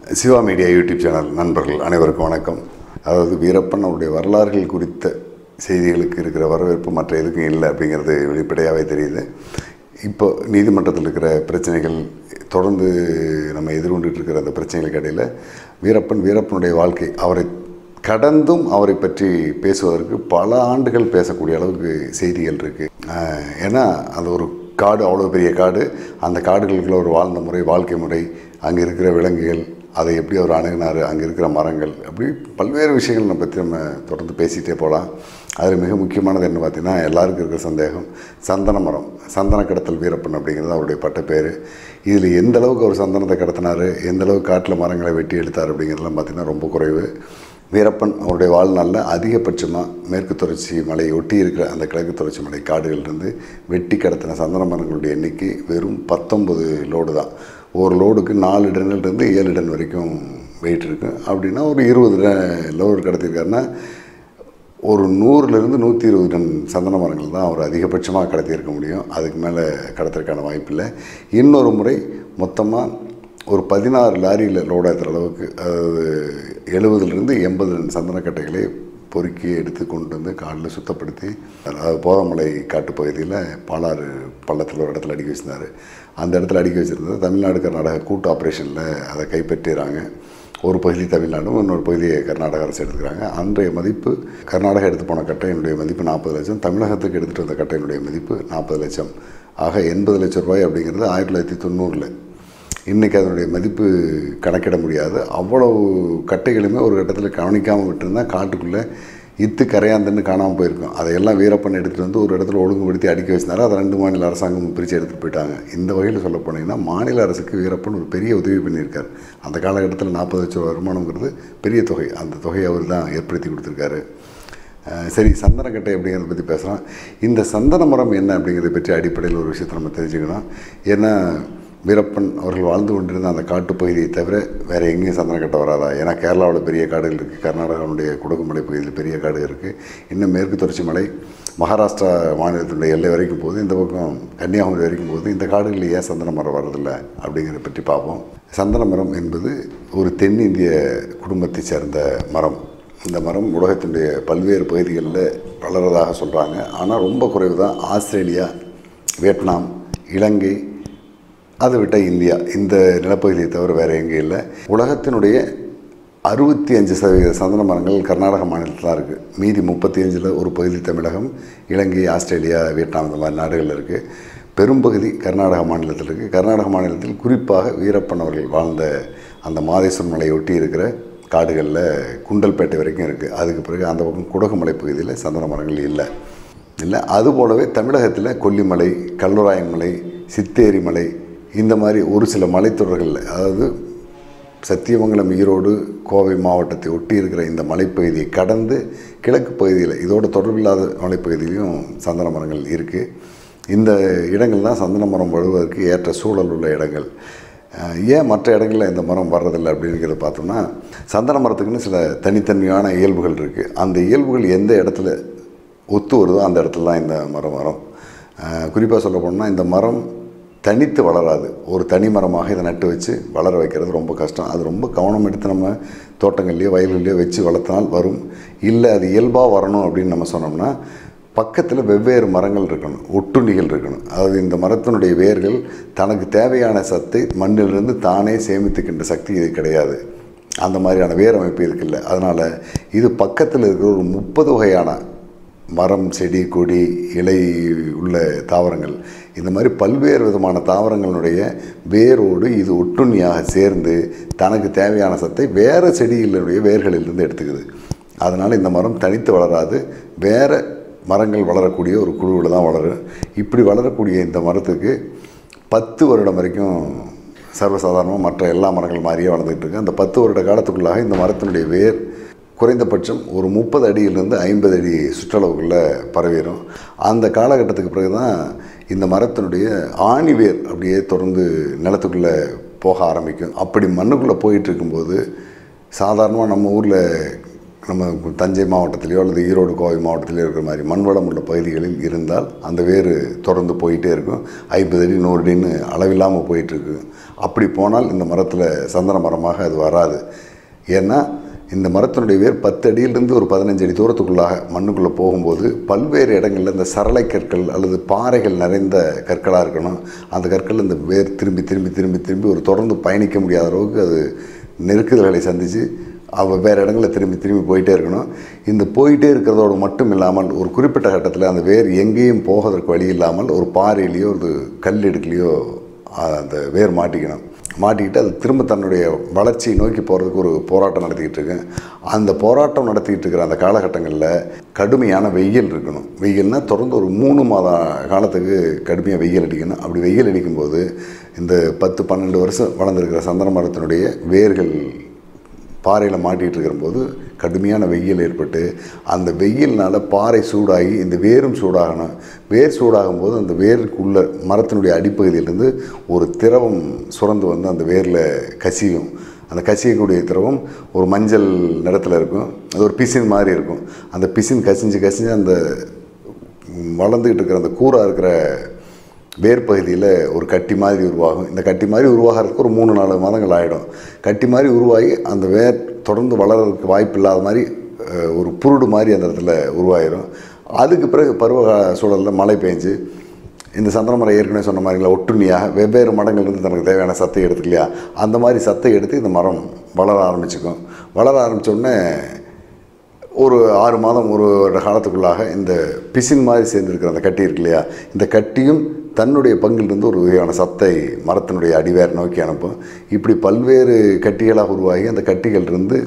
Siva media YouTube channel நண்பர்கள் அனைவருக்கும் வணக்கம் அதாவது வீரப்பன் அவருடைய வரலாறுகள் குறித்த செய்திகளுக்கு இருக்கிற வரவேற்பு மற்ற எதுக்கும் இல்லை அப்படிங்கிறது வெளிப்படையாகவே தெரியுது இப்போ நீதிமன்றத்தில் இருக்கிற பிரச்சனைகள் தொடர்ந்து நம்ம எதிர்கொண்டுட்டு இருக்கிற அந்த பிரச்சனைகளுக்கு இடையில் வீரப்பன் வீரப்பனுடைய வாழ்க்கை அவரை கடந்தும் அவரை பற்றி பேசுவதற்கு பல ஆண்டுகள் பேசக்கூடிய அளவுக்கு செய்திகள் இருக்குது ஏன்னா அது ஒரு காடு அவ்வளோ பெரிய காடு அந்த காடுகளுக்குள்ள ஒரு வாழ்ந்த முறை வாழ்க்கை முறை அங்கே இருக்கிற விலங்குகள் அதை எப்படி அவர் அணுகினார் அங்கே இருக்கிற மரங்கள் அப்படி பல்வேறு விஷயங்கள் நம்ம பற்றி நம்ம தொடர்ந்து பேசிகிட்டே போகலாம் அதில் மிக முக்கியமானது என்ன பார்த்தீங்கன்னா எல்லாருக்கும் இருக்கிற சந்தேகம் சந்தன மரம் சந்தன கடத்தல் வீரப்பன் அப்படிங்கிறது அவருடைய பட்ட பேர் இதில் எந்த அளவுக்கு அவர் சந்தனத்தை கடத்தினார் எந்த அளவுக்கு காட்டில் மரங்களை வெட்டி எடுத்தார் அப்படிங்கிறதுலாம் பார்த்திங்கன்னா ரொம்ப குறைவு வீரப்பன் அவருடைய வாழ்நாளில் அதிகபட்சமாக மேற்கு தொடர்ச்சி மலையை ஒட்டி இருக்கிற அந்த கிழக்கு தொடர்ச்சி மலை காடுகளிலிருந்து வெட்டி கடத்தின சந்தன மரங்களுடைய எண்ணிக்கை வெறும் பத்தொம்பது லோடு தான் ஒரு லோடுக்கு நாலு டன்னிலிருந்து ஏழு டன் வரைக்கும் வெயிட் இருக்குது அப்படின்னா ஒரு இருபது லோடு கடத்திருக்காருன்னா ஒரு நூறுலேருந்து நூற்றி இருபது டன் சந்தன மரங்கள் தான் அவர் அதிகபட்சமாக கடத்தியிருக்க முடியும் அதுக்கு மேலே கடத்திருக்கான வாய்ப்பில்லை இன்னொரு முறை மொத்தமாக ஒரு பதினாறு லாரியில் லோட் ஏற்றுற அளவுக்கு அதாவது எழுபதுலேருந்து எண்பது டன் சந்தனக்கட்டைகளை பொறுக்கி எடுத்து கொண்டு வந்து காலில் சுத்தப்படுத்தி அதாவது போதமலை காட்டுப்பகுதியில் பாலாறு பள்ளத்தில் ஒரு இடத்துல அடுக்கி வச்சிருந்தார் அந்த இடத்துல அடுக்கி வச்சுருந்தது தமிழ்நாடு கர்நாடகா கூட்டு ஆப்ரேஷனில் அதை கைப்பற்றிடுறாங்க ஒரு பகுதி தமிழ்நாடும் இன்னொரு பகுதியை கர்நாடக அரசு எடுத்துக்கிறாங்க அன்றைய மதிப்பு கர்நாடகா எடுத்து போன கட்டையினுடைய மதிப்பு நாற்பது லட்சம் தமிழகத்துக்கு எடுத்துகிட்டு வந்த கட்டையினுடைய மதிப்பு நாற்பது லட்சம் ஆக எண்பது லட்சம் ரூபாய் அப்படிங்கிறது ஆயிரத்தி தொள்ளாயிரத்தி தொண்ணூறில் இன்றைக்கி அதனுடைய மதிப்பு கணக்கிட முடியாது அவ்வளவு கட்டைகளுமே ஒரு கட்டத்தில் கவனிக்காமல் விட்டுருந்தால் காட்டுக்குள்ளே இத்து கரையாந்தன்னு காணாமல் போயிருக்கும் அதையெல்லாம் வீரப்பன் எடுத்துகிட்டு வந்து ஒரு இடத்துல ஒழுங்குபடுத்தி அடுக்கி வச்சிருந்தாரு அதை ரெண்டு மாநில அரசாங்கம் பிரித்து எடுத்துகிட்டு போயிட்டாங்க இந்த வகையில் சொல்ல போனீங்கன்னா மாநில அரசுக்கு வீரப்பன் ஒரு பெரிய உதவி பண்ணியிருக்கார் அந்த காலகட்டத்தில் நாற்பது லட்சம் ரூபா வருமானங்கிறது பெரிய தொகை அந்த தொகையை அவர் தான் ஏற்படுத்தி கொடுத்துருக்காரு சரி சந்தனக்கட்டை அப்படிங்கிறத பற்றி பேசுகிறோம் இந்த சந்தன மரம் என்ன அப்படிங்கிறத பற்றி அடிப்படையில் ஒரு விஷயத்தை நம்ம தெரிஞ்சுக்கணும் ஏன்னா வீரப்பன் அவர்கள் வாழ்ந்து கொண்டிருந்த அந்த காட்டுப்பகுதியை தவிர வேறு எங்கேயும் சந்தனக்கட்டை வராதா ஏன்னா கேரளாவில் பெரிய காடுகள் இருக்குது கர்நாடகாவுடைய குடகுமலை பகுதியில் பெரிய காடு இருக்குது இன்னும் மேற்கு தொடர்ச்சி மலை மகாராஷ்டிரா மாநிலத்தினுடைய எல்லை வரைக்கும் போகுது இந்த பக்கம் கன்னியாகுமரி வரைக்கும் போகுது இந்த காடுகளில் ஏன் சந்தன மரம் வர்றதில்லை அப்படிங்கிறத பற்றி பார்ப்போம் சந்தன மரம் என்பது ஒரு தென்னிந்திய குடும்பத்தை சேர்ந்த மரம் இந்த மரம் உலகத்தினுடைய பல்வேறு பகுதிகளில் வளர்கிறதாக சொல்கிறாங்க ஆனால் ரொம்ப குறைவு தான் ஆஸ்திரேலியா வியட்நாம் இலங்கை அதை விட்ட இந்தியா இந்த நிலப்பகுதியை தவிர வேறு எங்கேயும் இல்லை உலகத்தினுடைய அறுபத்தி அஞ்சு சதவீத சந்தன மரங்கள் கர்நாடக மாநிலத்தில் தான் இருக்குது மீதி முப்பத்தி அஞ்சில் ஒரு பகுதி தமிழகம் இலங்கை ஆஸ்திரேலியா வியட்நாம் இந்த மாதிரி நாடுகளில் இருக்குது பெரும்பகுதி கர்நாடக மாநிலத்தில் இருக்குது கர்நாடக மாநிலத்தில் குறிப்பாக வீரப்பன் அவர்கள் வாழ்ந்த அந்த மாதேஸ்வரன் மலையை ஒட்டி இருக்கிற காடுகளில் குண்டல்பேட்டை வரைக்கும் இருக்குது அதுக்கு பிறகு அந்த பக்கம் குடகுமலை பகுதியில் சந்தன மரங்கள் இல்லை இல்லை அதுபோலவே தமிழகத்தில் கொல்லிமலை கல்லுராயன் மலை சித்தேரி மலை இந்த மாதிரி ஒரு சில மலைத்தொடர்களில் அதாவது சத்தியமங்கலம் ஈரோடு கோவை மாவட்டத்தை ஒட்டி இருக்கிற இந்த மலைப்பகுதியை கடந்து கிழக்கு பகுதியில் இதோட தொடர்பில்லாத மலைப்பகுதியிலையும் சந்தன மரங்கள் இருக்குது இந்த இடங்கள் தான் சந்தன மரம் வழுவதற்கு ஏற்ற சூழல் உள்ள இடங்கள் ஏன் மற்ற இடங்களில் இந்த மரம் வர்றதில்லை அப்படிங்கிறத பார்த்தோம்னா சந்தன மரத்துக்குன்னு சில தனித்தன்மையான இயல்புகள் இருக்குது அந்த இயல்புகள் எந்த இடத்துல ஒத்து வருதோ அந்த இடத்துல தான் இந்த மரம் வரும் குறிப்பாக சொல்ல போனால் இந்த மரம் தனித்து வளராது ஒரு தனி மரமாக இதை நட்டு வச்சு வளர வைக்கிறது ரொம்ப கஷ்டம் அது ரொம்ப கவனம் எடுத்து நம்ம தோட்டங்கள்லேயோ வயல்கள்லையோ வச்சு வளர்த்தினால் வரும் இல்லை அது இயல்பாக வரணும் அப்படின்னு நம்ம சொன்னோம்னா பக்கத்தில் வெவ்வேறு மரங்கள் இருக்கணும் ஒட்டுண்ணிகள் இருக்கணும் அதாவது இந்த மரத்தினுடைய வேர்கள் தனக்கு தேவையான சத்தை மண்ணிலிருந்து தானே சேமித்துக்கின்ற சக்தி இது கிடையாது அந்த மாதிரியான வேர் அமைப்பு இருக்குல்ல அதனால் இது பக்கத்தில் இருக்கிற ஒரு முப்பது வகையான மரம் செடி கொடி இலை உள்ள தாவரங்கள் இந்த மாதிரி பல்வேறு விதமான தாவரங்களுடைய வேரோடு இது ஒட்டுண்ணியாக சேர்ந்து தனக்கு தேவையான சத்தை வேறு செடிகளுடைய வேர்களிலிருந்து எடுத்துக்குது அதனால் இந்த மரம் தனித்து வளராது வேறு மரங்கள் வளரக்கூடிய ஒரு குழுவில் தான் வளரும் இப்படி வளரக்கூடிய இந்த மரத்துக்கு பத்து வருடம் வரைக்கும் சர்வசாதாரணமாக மற்ற எல்லா மரங்கள் மாதிரியே வளர்ந்துக்கிட்டு இருக்கு அந்த பத்து வருட காலத்துக்குள்ளாக இந்த மரத்தினுடைய வேர் குறைந்தபட்சம் ஒரு முப்பது அடியிலிருந்து ஐம்பது அடி சுற்றளவுக்குள்ளே பரவிடும் அந்த காலகட்டத்துக்கு பிறகு தான் இந்த மரத்தினுடைய ஆணிவேர் அப்படியே தொடர்ந்து நிலத்துக்குள்ளே போக ஆரம்பிக்கும் அப்படி மண்ணுக்குள்ளே போயிட்டு இருக்கும்போது சாதாரணமாக நம்ம ஊரில் நம்ம தஞ்சை மாவட்டத்திலேயோ அல்லது ஈரோடு கோவை மாவட்டத்திலேயோ இருக்கிற மாதிரி மண்வளம் உள்ள பகுதிகளில் இருந்தால் அந்த வேர் தொடர்ந்து போயிட்டே இருக்கும் ஐம்பது அடி நூறு அடின்னு அளவில்லாமல் போயிட்டுருக்கு அப்படி போனால் இந்த மரத்தில் சந்தன மரமாக அது வராது ஏன்னா இந்த மரத்தினுடைய வேர் பத்து அடியிலிருந்து ஒரு பதினஞ்சு அடி தூரத்துக்குள்ளாக மண்ணுக்குள்ளே போகும்போது பல்வேறு இடங்களில் இந்த சரளை கற்கள் அல்லது பாறைகள் நிறைந்த கற்களாக இருக்கணும் அந்த கற்கள் இந்த வேர் திரும்பி திரும்பி திரும்பி திரும்பி ஒரு தொடர்ந்து பயணிக்க முடியாத அளவுக்கு அது நெருக்குதல்களை சந்தித்து அவ வேறு இடங்களில் திரும்பி திரும்பி போயிட்டே இருக்கணும் இந்த போயிட்டே இருக்கிறதோடு மட்டும் இல்லாமல் ஒரு குறிப்பிட்ட கட்டத்தில் அந்த வேர் எங்கேயும் போவதற்கு வழி இல்லாமல் ஒரு பாறையிலையோ ஒரு கல் இடுக்குலையோ அந்த வேர் மாட்டிக்கணும் மாட்டிக்கிட்டு அது திரும்ப தன்னுடைய வளர்ச்சியை நோக்கி போகிறதுக்கு ஒரு போராட்டம் நடத்திக்கிட்டு இருக்கேன் அந்த போராட்டம் நடத்திக்கிட்டு இருக்கிற அந்த காலகட்டங்களில் கடுமையான வெயில் இருக்கணும் வெயில்னா தொடர்ந்து ஒரு மூணு மாத காலத்துக்கு கடுமையாக வெயில் அடிக்கணும் அப்படி வெயில் அடிக்கும்போது இந்த பத்து பன்னெண்டு வருஷம் வளர்ந்துருக்கிற சந்தன மரத்தினுடைய வேர்கள் பாறையில் மாட்டிகிட்டு இருக்கிறபோது கடுமையான வெயில் ஏற்பட்டு அந்த வெயில்னால பாறை சூடாகி இந்த வேரும் சூடாகணும் வேர் சூடாகும் போது அந்த வேருக்குள்ள மரத்தினுடைய அடிப்பகுதியிலேருந்து ஒரு திரவம் சுரந்து வந்து அந்த வேரில் கசியும் அந்த கசியக்கூடிய திரவம் ஒரு மஞ்சள் நிறத்தில் இருக்கும் அது ஒரு பிசின் மாதிரி இருக்கும் அந்த பிசின் கசிஞ்சு கசிஞ்சு அந்த வளர்ந்துக்கிட்டு இருக்கிற அந்த கூராக இருக்கிற வேர் பகுதியில் ஒரு கட்டி மாதிரி உருவாகும் இந்த கட்டி மாதிரி உருவாகிறதுக்கு ஒரு மூணு நாலு மாதங்கள் ஆகிடும் கட்டி மாதிரி உருவாகி அந்த வேர் தொடர்ந்து வளர்கிறதுக்கு வாய்ப்பு இல்லாத மாதிரி அஹ், ஒரு புருடு மாதிரி அந்த இடத்துல உருவாயிரும் அதுக்கு பிறகு பருவ சூழலில் மழை பெஞ்சு இந்த சந்திரமரம் ஏற்கனவே சொன்ன மாதிரிங்களா ஒட்டுண்ணியாக வெவ்வேறு மடங்கள்லேருந்து தனக்கு தேவையான சத்தை எடுத்துக்கலையா அந்த மாதிரி சத்தை எடுத்து இந்த மரம் வளர ஆரம்பிச்சுக்கும் வளர ஆரம்பிச்ச உடனே ஒரு ஆறு மாதம் ஒரு வருட காலத்துக்குள்ளாக இந்த பிசின் மாதிரி சேர்ந்துருக்கிற அந்த கட்டி இருக்கு இல்லையா இந்த கட்டியும் தன்னுடைய பங்கிலிருந்து ஒரு வகையான சத்தை மரத்தினுடைய அடிவேர் நோக்கி அனுப்பும் இப்படி பல்வேறு கட்டிகளாக உருவாகி அந்த கட்டிகளிலிருந்து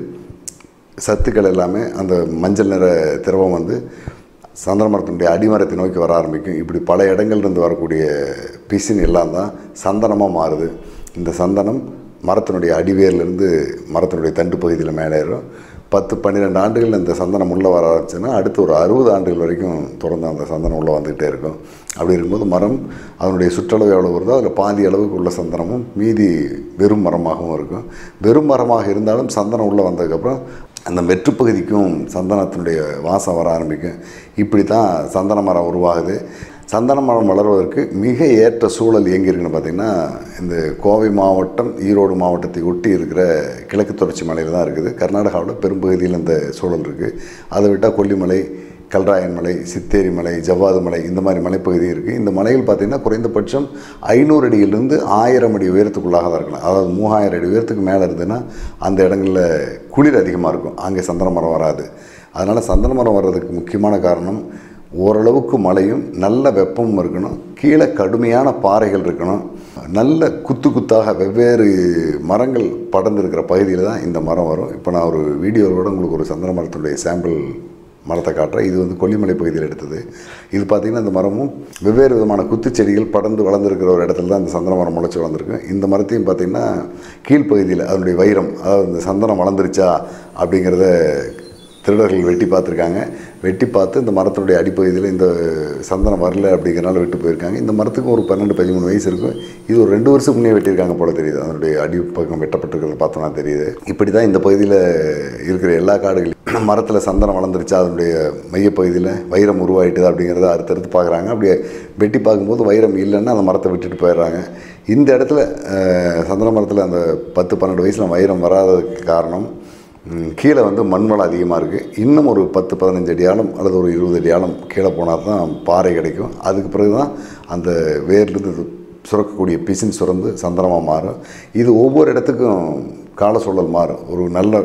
சத்துக்கள் எல்லாமே அந்த மஞ்சள் நிற திரவம் வந்து சந்திர மரத்தினுடைய அடிமரத்தை நோக்கி வர ஆரம்பிக்கும் இப்படி பல இடங்கள்லேருந்து வரக்கூடிய பிசின் எல்லாம் தான் சந்தனமாக மாறுது இந்த சந்தனம் மரத்தினுடைய அடிவேர்லேருந்து மரத்தினுடைய தண்டு பகுதியில் மேலேறும் பத்து பன்னிரெண்டு ஆண்டுகள் இந்த சந்தனம் உள்ளே வர ஆரம்பிச்சுன்னா அடுத்து ஒரு அறுபது ஆண்டுகள் வரைக்கும் தொடர்ந்து அந்த சந்தனம் உள்ளே வந்துக்கிட்டே இருக்கும் அப்படி இருக்கும்போது மரம் அதனுடைய சுற்றளவு எவ்வளோ வருதோ அதில் பாதி அளவுக்கு உள்ள சந்தனமும் மீதி வெறும் மரமாகவும் இருக்கும் வெறும் மரமாக இருந்தாலும் சந்தனம் உள்ளே வந்ததுக்கப்புறம் அந்த வெற்றுப்பகுதிக்கும் சந்தனத்தினுடைய வாசம் வர ஆரம்பிக்கும் இப்படி தான் சந்தன மரம் உருவாகுது சந்தன மரம் வளர்வதற்கு மிக ஏற்ற சூழல் எங்கே இருக்குன்னு பார்த்தீங்கன்னா இந்த கோவை மாவட்டம் ஈரோடு மாவட்டத்தை ஒட்டி இருக்கிற கிழக்கு தொடர்ச்சி மலையில் தான் இருக்குது கர்நாடகாவில் பெரும்பகுதியில் இந்த சூழல் இருக்குது அதை விட்டால் கொல்லிமலை கல்ராயன் மலை சித்தேரி மலை ஜவ்வாது மலை இந்த மாதிரி மலைப்பகுதி இருக்குது இந்த மலைகள் பார்த்திங்கன்னா குறைந்தபட்சம் ஐநூறு அடியிலிருந்து ஆயிரம் அடி உயரத்துக்குள்ளாக தான் இருக்கலாம் அதாவது மூவாயிரம் அடி உயரத்துக்கு மேலே இருந்ததுன்னா அந்த இடங்களில் குளிர் அதிகமாக இருக்கும் அங்கே சந்தன மரம் வராது அதனால் சந்தன மரம் வர்றதுக்கு முக்கியமான காரணம் ஓரளவுக்கு மழையும் நல்ல வெப்பமும் இருக்கணும் கீழே கடுமையான பாறைகள் இருக்கணும் நல்ல குத்து குத்தாக வெவ்வேறு மரங்கள் படர்ந்திருக்கிற பகுதியில் தான் இந்த மரம் வரும் இப்போ நான் ஒரு வீடியோவோட உங்களுக்கு ஒரு சந்தன மரத்துடைய சாம்பிள் மரத்தை காட்டுறேன் இது வந்து கொல்லிமலை பகுதியில் எடுத்தது இது பார்த்திங்கன்னா இந்த மரமும் வெவ்வேறு விதமான குத்துச்செடிகள் படர்ந்து வளர்ந்துருக்கிற ஒரு இடத்துல தான் இந்த சந்தன மரம் முளைச்சி வளர்ந்துருக்கு இந்த மரத்தையும் பார்த்திங்கன்னா கீழ்ப்பகுதியில் அதனுடைய வைரம் அதாவது இந்த சந்தனம் வளர்ந்துருச்சா அப்படிங்கிறத திருடர்கள் வெட்டி பார்த்துருக்காங்க வெட்டி பார்த்து இந்த மரத்தினுடைய அடிப்பகுதியில் இந்த சந்தனம் வரல அப்படிங்கிறனால விட்டு போயிருக்காங்க இந்த மரத்துக்கும் ஒரு பன்னெண்டு பதிமூணு வயசு இருக்கும் இது ஒரு ரெண்டு வருஷம் முன்னே வெட்டியிருக்காங்க போல தெரியுது அதனுடைய அடிப்பக்கம் வெட்டப்பட்டிருக்கிறத பார்த்தோன்னா தெரியுது இப்படி தான் இந்த பகுதியில் இருக்கிற எல்லா காடுகளையும் மரத்தில் சந்தனம் வளர்ந்துருச்சா அதனுடைய மையப்பகுதியில் வைரம் உருவாயிட்டுது அப்படிங்கிறத அறுத்தறுத்து பார்க்குறாங்க அப்படியே வெட்டி பார்க்கும்போது வைரம் இல்லைன்னா அந்த மரத்தை விட்டுட்டு போயிடுறாங்க இந்த இடத்துல அஹ், சந்தன மரத்தில் அந்த பத்து பன்னெண்டு வயசில் வைரம் வராததுக்கு காரணம் ம், கீழே வந்து மண்வளம் அதிகமாக இருக்குது இன்னும் ஒரு பத்து பதினஞ்சு அடி ஆழம் அல்லது ஒரு இருபது அடி ஆழம் கீழே போனால் தான் பாறை கிடைக்கும் அதுக்கு பிறகு தான் அந்த வேர்லேருந்து சுரக்கக்கூடிய பிசின் சுரந்து சந்தனமாக மாறும் இது ஒவ்வொரு இடத்துக்கும் கால சூழல் மாறும் ஒரு நல்ல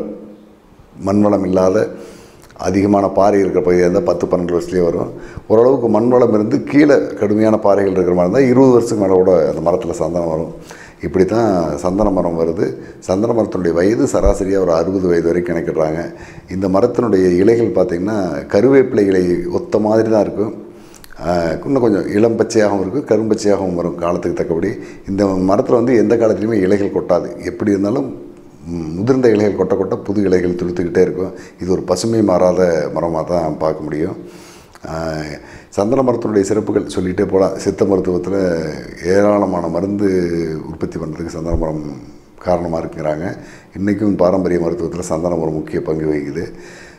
மண்வளம் இல்லாத அதிகமான பாறை இருக்கிற பகுதியாக இருந்தால் பத்து பன்னெண்டு வருஷத்துலேயே வரும் ஓரளவுக்கு மண்வளம் இருந்து கீழே கடுமையான பாறைகள் இருக்கிற மாதிரி இருந்தால் இருபது வருஷத்துக்கு மேலே கூட அந்த மரத்தில் சந்தனம் வரும் இப்படி தான் சந்தன மரம் வருது சந்தன மரத்தினுடைய வயது சராசரியாக ஒரு அறுபது வயது வரைக்கும் கணக்கிடுறாங்க இந்த மரத்தினுடைய இலைகள் பார்த்திங்கன்னா கருவேப்பிலை இலை ஒத்த மாதிரி தான் இருக்கும் ஆஹ் இன்னும் கொஞ்சம் இளம் பச்சையாகவும் இருக்கும் கரும்பச்சையாகவும் வரும் காலத்துக்கு தக்கபடி இந்த மரத்தில் வந்து எந்த காலத்துலையுமே இலைகள் கொட்டாது எப்படி இருந்தாலும் ம், முதிர்ந்த இலைகள் கொட்ட கொட்ட புது இலைகள் துளுத்துக்கிட்டே இருக்கும் இது ஒரு பசுமை மாறாத மரமாக தான் பார்க்க முடியும் ஆஹ் சந்தன மரத்தினுடைய சிறப்புகள் சொல்லிகிட்டே போகலாம் சித்த மருத்துவத்தில் ஏராளமான மருந்து உற்பத்தி பண்ணுறதுக்கு சந்தன மரம் காரணமாக இருக்குங்கிறாங்க இன்றைக்கும் பாரம்பரிய மருத்துவத்தில் சந்தனம் ஒரு முக்கிய பங்கு வகிக்குது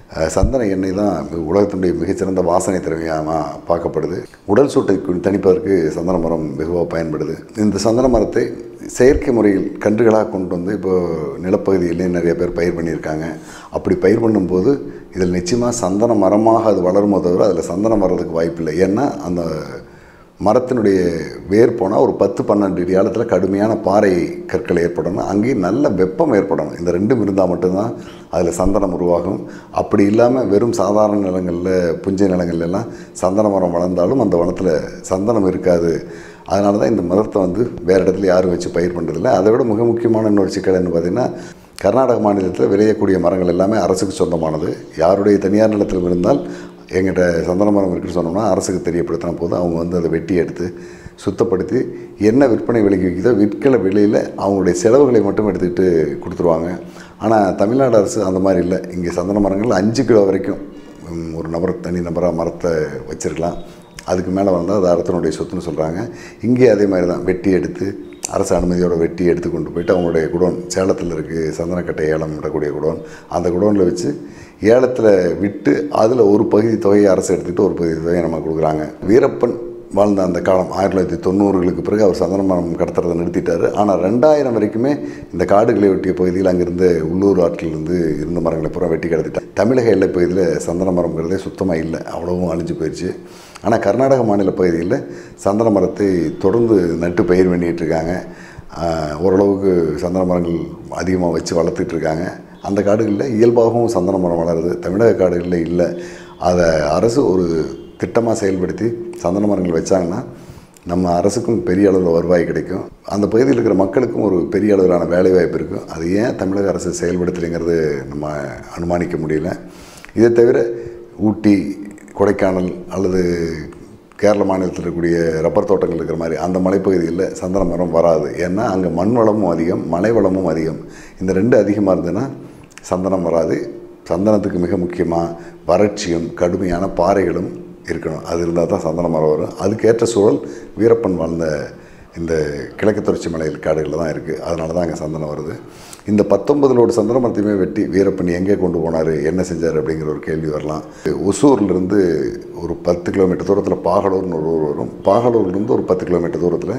அஹ், சந்தன எண்ணெய் தான் உலகத்தினுடைய மிகச்சிறந்த வாசனை திரவியமாக பார்க்கப்படுது உடல் சூட்டை கு- தணிப்பதற்கு சந்தன மரம் வெகுவாக பயன்படுது இந்த சந்தன மரத்தை செயற்கை முறையில் கன்றுகளாக கொண்டு வந்து இப்போ நிலப்பகுதியிலே நிறைய பேர் பயிர் பண்ணியிருக்காங்க அப்படி பயிர் பண்ணும்போது இதில் நிச்சயமாக சந்தன மரமாக அது வளருமோ தவிர அதில் சந்தனம் வர்றதுக்கு வாய்ப்பில்லை ஏன்னா அந்த மரத்தினுடைய வேர் போனால் ஒரு பத்து பன்னெண்டு அடி ஆழத்தில் கடுமையான பாறை கற்கள் ஏற்படணும் அங்கேயும் நல்ல வெப்பம் ஏற்படணும் இந்த ரெண்டும் இருந்தால் மட்டும்தான் அதில் சந்தனம் உருவாகும் அப்படி இல்லாமல் வெறும் சாதாரண நிலங்களில் புஞ்சை நிலங்கள்ல எல்லாம் சந்தன மரம் வளர்ந்தாலும் அந்த வனத்தில் சந்தனம் இருக்காது அதனால தான் இந்த மரத்தை வந்து வேறு இடத்துல யாரும் வச்சு பயிர் பண்ணுறதில்ல அதை விட மிக முக்கியமான இன்னொரு சிக்கல் என்ன பார்த்தீங்கன்னா கர்நாடக மாநிலத்தில் விளையக்கூடிய மரங்கள் எல்லாமே அரசுக்கு சொந்தமானது யாருடைய தனியார் நிலத்தில் இருந்தால் எங்கிட்ட சந்தன மரம் இருக்குன்னு சொன்னோம்னா அரசுக்கு தெரியப்படுத்தின போது அவங்க வந்து அதை வெட்டி எடுத்து சுத்தப்படுத்தி என்ன விற்பனை விலைக்கு விற்கிதோ விற்கிற விலையில் அவங்களுடைய செலவுகளை மட்டும் எடுத்துக்கிட்டு கொடுத்துருவாங்க ஆனால் தமிழ்நாடு அரசு அந்த மாதிரி இல்லை இங்கே சந்தன மரங்கள் அஞ்சு கிலோ வரைக்கும் ம், ஒரு நபர் தனி நபராக மரத்தை வச்சிருக்கலாம் அதுக்கு மேலே வந்தால் அது அரசனுடைய சொத்துன்னு சொல்கிறாங்க இங்கே அதே மாதிரி தான் வெட்டி எடுத்து அரசு அனுமதியோட வெட்டி எடுத்து கொண்டு போயிட்டு அவங்களுடைய குடோன் சேலத்தில் இருக்குது சந்தனக்கட்டை ஏலம் விடக்கூடிய குடோன் அந்த குடோனில் வச்சு ஏலத்தில் விட்டு அதில் ஒரு பகுதி தொகையை அரசு எடுத்துக்கிட்டு ஒரு பகுதி தொகையை நம்ம கொடுக்குறாங்க வீரப்பன் வாழ்ந்த அந்த காலம் ஆயிரத்தி தொள்ளாயிரத்தி தொண்ணூறுகளுக்கு பிறகு அவர் சந்தன மரம் கடத்துறதை நிறுத்திட்டார் ஆனால் ரெண்டாயிரம் வரைக்குமே இந்த காடுகளை ஒட்டிய பகுதியில் அங்கிருந்த உள்ளூர் ஆட்களிலிருந்து இருந்த மரங்களை பூரா வெட்டி கடத்திட்டார் தமிழக எல்லை பகுதியில் சந்தன மரம்ங்கிறதே சுத்தமாக இல்லை அவ்வளவும் அழிஞ்சு போயிடுச்சு ஆனால் கர்நாடக மாநில பகுதியில் சந்தன மரத்தை தொடர்ந்து நட்டு பயிர் பண்ணிகிட்டு இருக்காங்க ஆஹ், ஓரளவுக்கு சந்தன மரங்கள் அதிகமாக வச்சு வளர்த்துட்டு இருக்காங்க அந்த காடுகளில் இயல்பாகவும் சந்தன மரம் வளருது தமிழக காடுகளில் இல்லை அதை அரசு ஒரு திட்டமாக செயல்படுத்தி சந்தன மரங்கள் வச்சாங்கன்னா நம்ம அரசுக்கும் பெரிய அளவில் வருவாய் கிடைக்கும் அந்த பகுதியில் இருக்கிற மக்களுக்கும் ஒரு பெரிய அளவிலான வேலைவாய்ப்பு இருக்கும் அது ஏன் தமிழக அரசு செயல்படுத்தலைங்கிறது நம்ம அனுமானிக்க முடியல இதை தவிர ஊட்டி கொடைக்கானல் அல்லது கேரள மாநிலத்தில் இருக்கக்கூடிய ரப்பர் தோட்டங்கள் இருக்கிற மாதிரி அந்த மலைப்பகுதிகளில் சந்தன மரம் வராது ஏன்னா அங்கே மண் வளமும் அதிகம் மலை வளமும் அதிகம் இந்த ரெண்டு அதிகமாக இருந்ததுன்னா சந்தனம் வராது சந்தனத்துக்கு மிக முக்கியமாக வறட்சியும் கடுமையான பாறைகளும் இருக்கணும் அது இருந்தால் தான் சந்தன மரம் வரும் அதுக்கேற்ற சூழல் வீரப்பன் வாழ்ந்த இந்த கிழக்கு தொடர்ச்சி மலையில் காடுகளில் தான் இருக்குது அதனால தான் அங்கே சந்தனம் வருது இந்த பத்தொன்பதுலோட சந்தன மரத்தையுமே வெட்டி வீரப்பன் எங்கே கொண்டு போனார் என்ன செஞ்சார் அப்படிங்கிற ஒரு கேள்வி வரலாம் ஒசூர்லேருந்து ஒரு பத்து கிலோமீட்டர் தூரத்தில் பாகலூர்னு ஒரு ஊர் வரும் பாகலூர்லேருந்து ஒரு பத்து கிலோமீட்டர் தூரத்தில்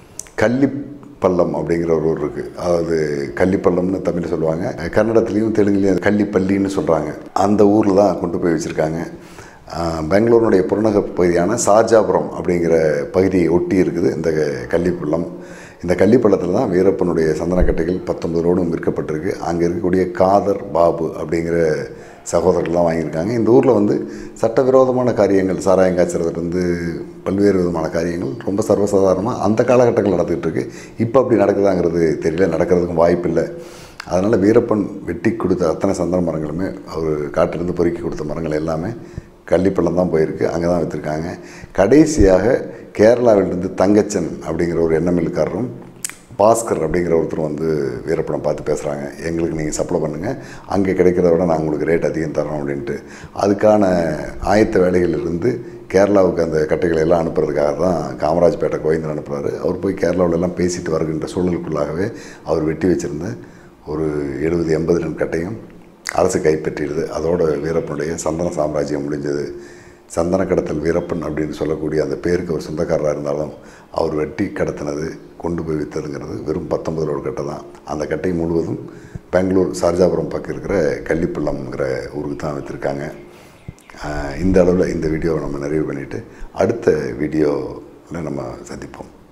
கள்ளிப்பள்ளம் அப்படிங்கிற ஒரு ஊர் இருக்குது அதாவது கள்ளிப்பள்ளம்னு தமிழ் சொல்லுவாங்க கன்னடத்துலேயும் தெலுங்குலேயும் கள்ளிப்பள்ளின்னு சொல்கிறாங்க அந்த ஊரில் தான் கொண்டு போய் வச்சுருக்காங்க பெங்களூருடைய புறநகர் பகுதியான சாஜாபுரம் அப்படிங்கிற பகுதியை ஒட்டி இருக்குது இந்த கள்ளிப்பள்ளம் இந்த கள்ளிப்பள்ளத்தில் தான் வீரப்பனுடைய சந்தனக்கட்டைகள் பத்தொன்பதோடும் விற்கப்பட்டிருக்கு அங்கே இருக்கக்கூடிய காதர் பாபு அப்படிங்கிற சகோதரர்கள்லாம் வாங்கியிருக்காங்க இந்த ஊரில் வந்து சட்டவிரோதமான காரியங்கள் சாராயம் காய்ச்சறதுலேருந்து பல்வேறு விதமான காரியங்கள் ரொம்ப சர்வசாதாரணமாக அந்த காலகட்டங்கள் நடந்துகிட்டு இருக்கு இப்போ அப்படி நடக்குதாங்கிறது தெரியல நடக்கிறதுக்கும் வாய்ப்பு இல்லை அதனால் வீரப்பன் வெட்டி கொடுத்த அத்தனை சந்தன மரங்களுமே அவர் காட்டிலிருந்து பொறுக்கி கொடுத்த மரங்கள் எல்லாமே கள்ளிப்பள்ளம் தான் போயிருக்கு அங்கே தான் விற்றுருக்காங்க கடைசியாக கேரளாவிலிருந்து தங்கச்சன் அப்படிங்கிற ஒரு எண்ணமில்காரரும் பாஸ்கர் அப்படிங்கிற ஒருத்தர் வந்து வீரப்பனை பார்த்து பேசுகிறாங்க எங்களுக்கு நீங்கள் சப்ளை பண்ணுங்கள் அங்கே கிடைக்கிறத விட நான் உங்களுக்கு ரேட் அதிகம் தரோம் அப்படின்ட்டு அதுக்கான ஆயத்த வேலைகளிலிருந்து கேரளாவுக்கு அந்த கட்டைகளை எல்லாம் அனுப்புறதுக்காக தான் காமராஜ்பேட்டை கோவிந்தன் அனுப்புகிறாரு அவர் போய் கேரளாவுல எல்லாம் பேசிட்டு வருகின்ற சூழலுக்குள்ளாகவே அவர் வெட்டி வச்சுருந்த ஒரு எழுபது எண்பது டன் கட்டையும் அரசு கைப்பற்றிடுது அதோட வீரப்பனுடைய சந்தன சாம்ராஜ்யம் முடிஞ்சது சந்தன கடத்தல் வீரப்பன் அப்படின்னு சொல்லக்கூடிய அந்த பேருக்கு அவர் சொந்தக்காரராக இருந்தாலும் அவர் வெட்டி கடத்தினது கொண்டு போய் விற்றதுங்கிறது வெறும் பத்தொன்பதோட கட்டை தான் அந்த கட்டை முழுவதும் பெங்களூர் சார்ஜாபுரம் பக்கம் இருக்கிற கள்ளிப்பள்ளம்ங்கிற ஊருக்கு தான் விற்றுருக்காங்க இந்த அளவில் இந்த வீடியோவை நம்ம நிறைவு பண்ணிவிட்டு அடுத்த வீடியோவில் நம்ம சந்திப்போம்